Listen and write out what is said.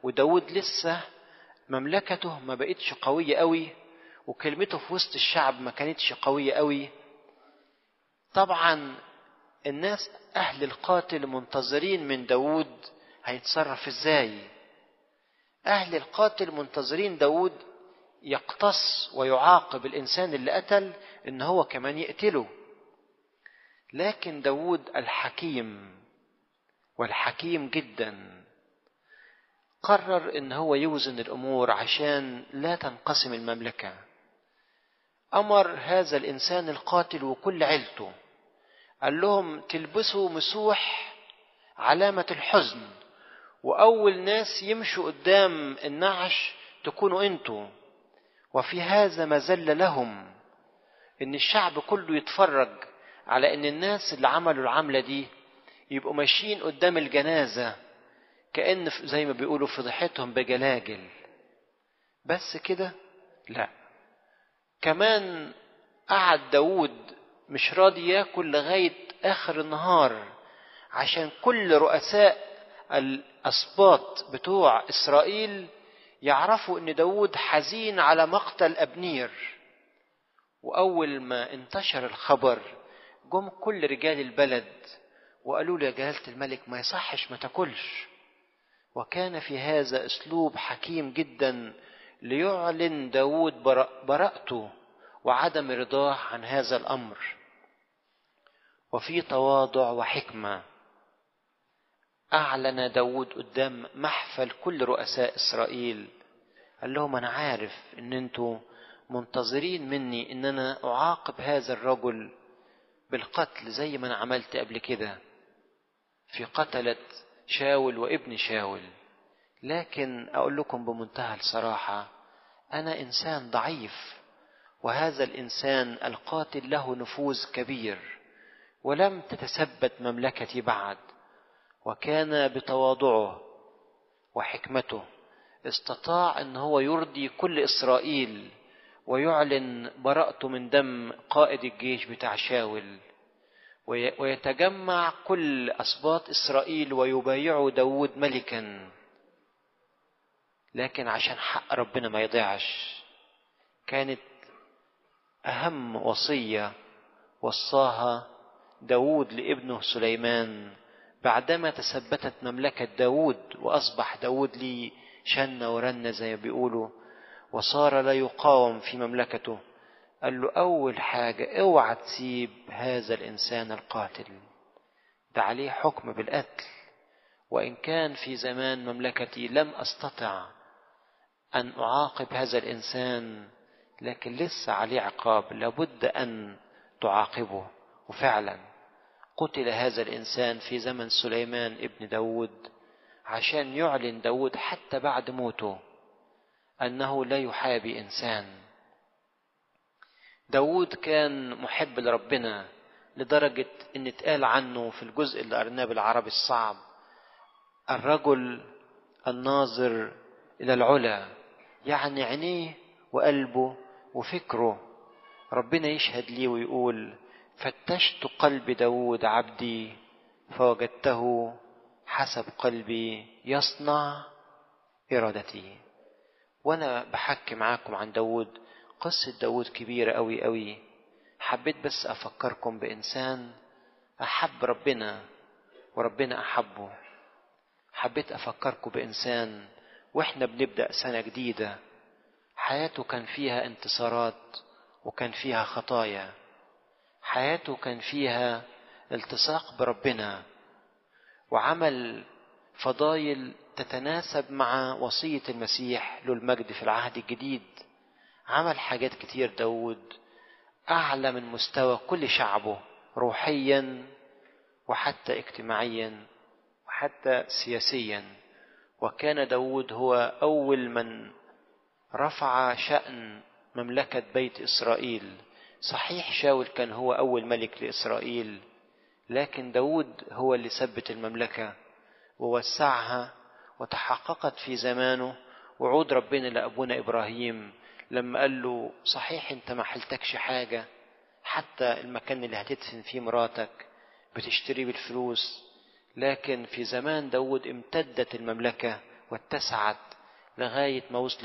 وداود لسه مملكته ما بقتش قوية قوي وكلمته في وسط الشعب ما كانتش قوية قوي طبعا الناس أهل القاتل منتظرين من داود هيتصرف ازاي أهل القاتل منتظرين داود يقتص ويعاقب الإنسان اللي قتل إن هو كمان يقتله لكن داود الحكيم والحكيم جدا قرر ان هو يوزن الامور عشان لا تنقسم المملكه امر هذا الانسان القاتل وكل عيلته قال لهم تلبسوا مسوح علامه الحزن واول ناس يمشوا قدام النعش تكونوا انتوا وفي هذا مذل لهم ان الشعب كله يتفرج على ان الناس اللي عملوا العمله دي يبقوا ماشيين قدام الجنازه كأن زي ما بيقولوا فضحتهم بجلاجل بس كده لا كمان قعد داود مش راضي ياكل لغاية آخر النهار عشان كل رؤساء الأسباط بتوع إسرائيل يعرفوا إن داود حزين على مقتل أبنير وأول ما انتشر الخبر جم كل رجال البلد وقالوا له يا جلالة الملك ما يصحش ما تاكلش وكان في هذا اسلوب حكيم جدا ليعلن داود براءته وعدم رضاه عن هذا الامر وفي تواضع وحكمه اعلن داود قدام محفل كل رؤساء اسرائيل قال لهم انا عارف ان انتوا منتظرين مني ان انا اعاقب هذا الرجل بالقتل زي ما انا عملت قبل كده في قتله شاول وابن شاول لكن اقول لكم بمنتهى الصراحه انا انسان ضعيف وهذا الانسان القاتل له نفوذ كبير ولم تتثبت مملكتي بعد وكان بتواضعه وحكمته استطاع ان هو يرضي كل اسرائيل ويعلن براءته من دم قائد الجيش بتاع شاول ويتجمع كل أسباط إسرائيل ويبايعوا داود ملكا لكن عشان حق ربنا ما يضيعش كانت أهم وصية وصاها داود لابنه سليمان بعدما تثبتت مملكة داود وأصبح داود لي شنة ورنة زي ما بيقولوا وصار لا يقاوم في مملكته قال له أول حاجة اوعى تسيب هذا الإنسان القاتل ده عليه حكم بالقتل وإن كان في زمان مملكتي لم أستطع أن أعاقب هذا الإنسان لكن لسه عليه عقاب لابد أن تعاقبه وفعلا قتل هذا الإنسان في زمن سليمان ابن داود عشان يعلن داود حتى بعد موته أنه لا يحابي إنسان داود كان محب لربنا لدرجة ان اتقال عنه في الجزء اللي قرناه بالعربي الصعب الرجل الناظر الى العلا يعني عينيه وقلبه وفكره ربنا يشهد لي ويقول فتشت قلب داود عبدي فوجدته حسب قلبي يصنع إرادتي وأنا بحكي معاكم عن داود قصة داود كبيرة أوي أوي حبيت بس أفكركم بإنسان أحب ربنا وربنا أحبه حبيت أفكركم بإنسان وإحنا بنبدأ سنة جديدة حياته كان فيها انتصارات وكان فيها خطايا حياته كان فيها التصاق بربنا وعمل فضايل تتناسب مع وصية المسيح له المجد في العهد الجديد عمل حاجات كتير داود أعلى من مستوى كل شعبه روحيا وحتى اجتماعيا وحتى سياسيا وكان داود هو أول من رفع شأن مملكة بيت إسرائيل صحيح شاول كان هو أول ملك لإسرائيل لكن داود هو اللي ثبت المملكة ووسعها وتحققت في زمانه وعود ربنا لأبونا إبراهيم لما قال له صحيح انت ما حلتكش حاجة حتى المكان اللي هتدفن فيه مراتك بتشتريه بالفلوس لكن في زمان داود امتدت المملكة واتسعت لغاية ما وصلت